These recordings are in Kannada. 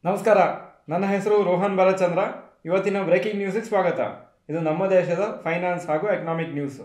ನಮಸ್ಕಾರ ನನ್ನ ಹೆಸರು ರೋಹನ್ ಬಾಲಚಂದ್ರ ಇವತ್ತಿನ ಬ್ರೇಕಿಂಗ್ ನ್ಯೂಸಿಗೆ ಸ್ವಾಗತ ಇದು ನಮ್ಮ ದೇಶದ ಫೈನಾನ್ಸ್ ಹಾಗೂ economic news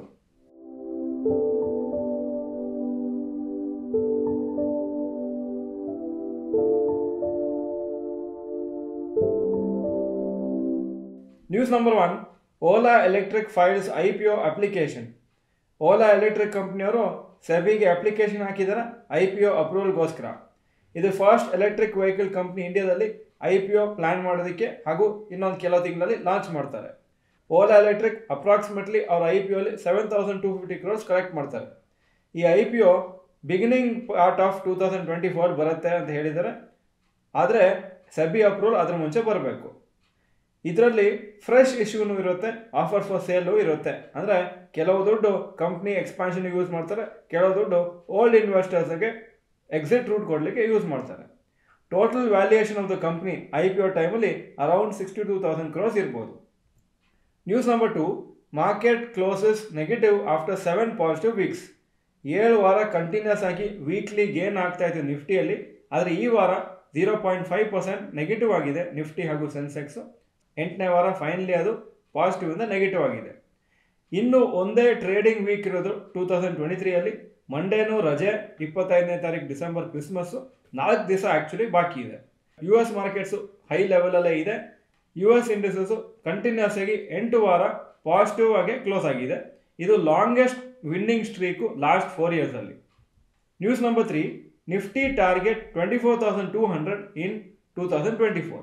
news number one Ola Electric files I P O application Ola Electric ಕಂಪ್ನಿಯವರು ಸೆಬಿಗೆ ಅಪ್ಲಿಕೇಶನ್ ಹಾಕಿದ್ದಾರೆ ಐ ಪಿ ಒ ಅಪ್ರೂವಲ್ಗೋಸ್ಕರ ಇದು ಫಸ್ಟ್ ಎಲೆಕ್ಟ್ರಿಕ್ ವೆಹಿಕಲ್ ಕಂಪ್ನಿ ಇಂಡಿಯಾದಲ್ಲಿ ಐ ಪಿ ಒ ಪ್ಲ್ಯಾನ್ ಮಾಡೋದಕ್ಕೆ ಹಾಗೂ ಇನ್ನೊಂದು ಕೆಲವು ತಿಂಗಳಲ್ಲಿ ಲಾಂಚ್ ಮಾಡ್ತಾರೆ ಓಲಾ ಎಲೆಕ್ಟ್ರಿಕ್ ಅಪ್ರಾಕ್ಸಿಮೇಟ್ಲಿ ಅವ್ರ ಐ ಪಿ ಒಲಿ seven thousand two fifty crores collect ಮಾಡ್ತಾರೆ ಈ I P O beginning part of two thousand twenty four ಬರುತ್ತೆ ಅಂತ ಹೇಳಿದ್ದಾರೆ ಆದರೆ ಸೆಬಿ ಅಪ್ರೂವಲ್ ಅದ್ರ ಮುಂಚೆ ಬರಬೇಕು ಇದರಲ್ಲಿ ಫ್ರೆಶ್ ಇಶ್ಯೂನು ಇರುತ್ತೆ ಆಫರ್ ಫಾರ್ ಸೇಲು ಇರುತ್ತೆ ಅಂದರೆ ಕೆಲವು ದುಡ್ಡು ಕಂಪ್ನಿ ಎಕ್ಸ್ಪಾನ್ಷನ್ ಯೂಸ್ ಮಾಡ್ತಾರೆ ಕೆಲವು ದುಡ್ಡು ಓಲ್ಡ್ ಇನ್ವೆಸ್ಟರ್ಸ್ಗೆ ಎಕ್ಸಿಟ್ ರೂಟ್ ಕೊಡಲಿಕ್ಕೆ ಯೂಸ್ ಮಾಡ್ತಾರೆ total valuation of the company I P O ಟೈಮಲ್ಲಿ around sixty two thousand crores ಇರ್ಬೋದು news number two market closes negative after seven positive weeks ಏಳು ವಾರ ಕಂಟಿನ್ಯೂಸ್ ಆಗಿ ವೀಕ್ಲಿ ಗೇನ್ ಆಗ್ತಾ ಇತ್ತು ನಿಫ್ಟಿಯಲ್ಲಿ ಆದರೆ ಈ ವಾರ zero point five percent negative ಆಗಿದೆ ನಿಫ್ಟಿ ಹಾಗೂ ಸೆನ್ಸೆಕ್ಸು ಎಂಟನೇ ವಾರ ಫೈನಲಿ ಅದು ಪಾಸಿಟಿವಿಂದ ನೆಗೆಟಿವ್ ಆಗಿದೆ ಇನ್ನು ಒಂದೇ ಟ್ರೇಡಿಂಗ್ ವೀಕ್ ಇರೋದು ಟೂ ತೌಸಂಡ್ ಟ್ವೆಂಟಿ ತ್ರೀಯಲ್ಲಿ ಮಂಡೇನೂ ರಜೆ ಇಪ್ಪತ್ತೈದನೇ ತಾರೀಕು ಡಿಸೆಂಬರ್ ಕ್ರಿಸ್ಮಸ್ಸು ನಾಲ್ಕು ದಿವಸ ಆ್ಯಕ್ಚುಲಿ ಬಾಕಿ ಇದೆ ಯು ಎಸ್ ಮಾರ್ಕೆಟ್ಸು ಹೈ ಲೆವೆಲಲ್ಲೇ ಇದೆ ಯು ಎಸ್ ಇಂಡಸ್ಟ್ರೀಸು ಕಂಟಿನ್ಯೂಸ್ ಆಗಿ ಎಂಟು ವಾರ ಪಾಸಿಟಿವ್ ಆಗಿ ಕ್ಲೋಸ್ ಆಗಿದೆ ಇದು longest winning streak last four ಇಯರ್ಸಲ್ಲಿ news number three Nifty target twenty four thousand two hundred in two thousand twenty four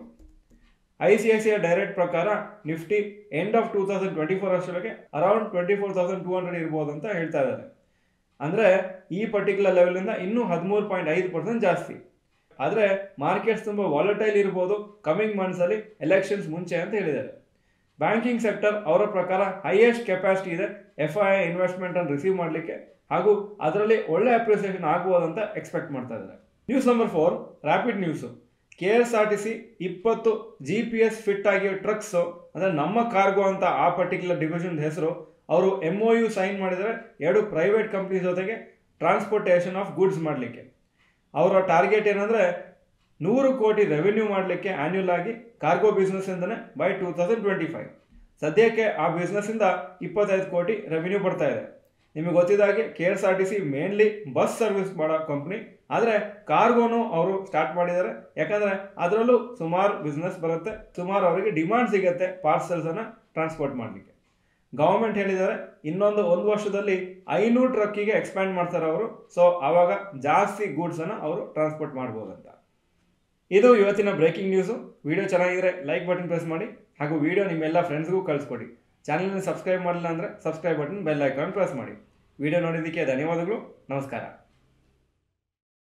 I C I C I direct ಪ್ರಕಾರ Nifty end of two thousand twenty four ಅಷ್ಟರೊಳಗೆ around twenty four thousand two hundred ಇರ್ಬೋದು ಅಂತ ಹೇಳ್ತಾ ಇದ್ದಾರೆ ಅಂದರೆ ಈ ಪರ್ಟಿಕ್ಯುಲರ್ ಲೆವೆಲಿಂದ ಇನ್ನೂ ಹದಿಮೂರು ಪಾಯಿಂಟ್ ಐದು ಪರ್ಸೆಂಟ್ ಜಾಸ್ತಿ ಆದರೆ ಮಾರ್ಕೆಟ್ಸ್ ತುಂಬ ವಾಲಟೈಲ್ ಇರ್ಬೋದು ಕಮಿಂಗ್ ಮಂತ್ಸಲ್ಲಿ ಎಲೆಕ್ಷನ್ಸ್ ಮುಂಚೆ ಅಂತ ಹೇಳಿದ್ದಾರೆ ಬ್ಯಾಂಕಿಂಗ್ ಸೆಕ್ಟರ್ ಅವರ ಪ್ರಕಾರ ಹೈಯೆಸ್ಟ್ ಕೆಪಾಸಿಟಿ ಇದೆ ಎಫ್ ಐ ಇನ್ವೆಸ್ಟ್ಮೆಂಟನ್ನು ರಿಸೀವ್ ಮಾಡಲಿಕ್ಕೆ ಹಾಗೂ ಅದರಲ್ಲಿ ಒಳ್ಳೆ ಅಪ್ರಿಸಿಯೇಷನ್ ಆಗ್ಬೋದು ಅಂತ ಎಕ್ಸ್ಪೆಕ್ಟ್ ಮಾಡ್ತಾ ಇದ್ದಾರೆ news number four rapid news K S R T C ಇಪ್ಪತ್ತು ಜಿ ಪಿ ಎಸ್ ಫಿಟ್ ಆಗಿರೋ ಟ್ರಕ್ಸು ಅಂದರೆ ನಮ್ಮ ಕಾರ್ಗೋ ಅಂತ ಆ ಪರ್ಟಿಕ್ಯುಲರ್ ಡಿವಿಷನ್ ಹೆಸರು ಅವರು ಎಮ್ ಒ ಯು ಸೈನ್ ಮಾಡಿದರೆ ಎರಡು ಪ್ರೈವೇಟ್ ಕಂಪ್ನಿ ಜೊತೆಗೆ ಟ್ರಾನ್ಸ್ಪೋರ್ಟೇಷನ್ ಆಫ್ ಗುಡ್ಸ್ ಮಾಡಲಿಕ್ಕೆ ಅವರ ಟಾರ್ಗೆಟ್ ಏನಂದರೆ ನೂರು ಕೋಟಿ ರೆವೆನ್ಯೂ ಮಾಡಲಿಕ್ಕೆ ಆ್ಯನ್ಯುಲ್ ಆಗಿ ಕಾರ್ಗೋ ಬಿಸ್ನೆಸ್ಸಿಂದನೇ by two thousand twenty five ಸದ್ಯಕ್ಕೆ ಆ ಬಿಸ್ನೆಸ್ಸಿಂದ ಇಪ್ಪತ್ತೈದು ಕೋಟಿ ರೆವೆನ್ಯೂ ಬರ್ತಾ ಇದೆ ನಿಮಗೆ ಗೊತ್ತಿದ್ದಾಗೆ K S R T C mainly bus service ಮಾಡೋ ಕಂಪ್ನಿ ಆದರೆ ಕಾರ್ಗೋನು ಅವರು ಸ್ಟಾರ್ಟ್ ಮಾಡಿದ್ದಾರೆ ಯಾಕಂದರೆ ಅದರಲ್ಲೂ ಸುಮಾರು ಬಿಸ್ನೆಸ್ ಬರುತ್ತೆ ಸುಮಾರು ಅವರಿಗೆ ಡಿಮಾಂಡ್ ಸಿಗುತ್ತೆ ಪಾರ್ಸಲ್ಸನ್ನು ಟ್ರಾನ್ಸ್ಪೋರ್ಟ್ ಮಾಡಲಿಕ್ಕೆ ಗೌರ್ಮೆಂಟ್ ಹೇಳಿದ್ದಾರೆ ಇನ್ನೊಂದು ಒಂದು ವರ್ಷದಲ್ಲಿ ಐನೂರು ಟ್ರಕ್ಕಿಗೆ ಎಕ್ಸ್ಪ್ಯಾಂಡ್ ಮಾಡ್ತಾರೆ ಅವರು ಸೊ ಆವಾಗ ಜಾಸ್ತಿ ಗೂಡ್ಸನ್ನು ಅವರು ಟ್ರಾನ್ಸ್ಪೋರ್ಟ್ ಮಾಡ್ಬೋದಂತ ಇದು ಇವತ್ತಿನ ಬ್ರೇಕಿಂಗ್ ನ್ಯೂಸು ವಿಡಿಯೋ ಚೆನ್ನಾಗಿದ್ರೆ ಲೈಕ್ ಬಟನ್ ಪ್ರೆಸ್ ಮಾಡಿ ಹಾಗೂ ವಿಡಿಯೋ ನಿಮ್ಮೆಲ್ಲ ಫ್ರೆಂಡ್ಸ್ಗೂ ಕಳಿಸ್ಕೊಡಿ ಚಾನಲ್ನ ಸಬ್ಸ್ಕ್ರೈಬ್ ಮಾಡಿಲ್ಲ ಅಂದರೆ subscribe button bell icon press ಮಾಡಿ ವಿಡಿಯೋ ನೋಡಿದ್ದಕ್ಕೆ ಧನ್ಯವಾದಗಳು ನಮಸ್ಕಾರ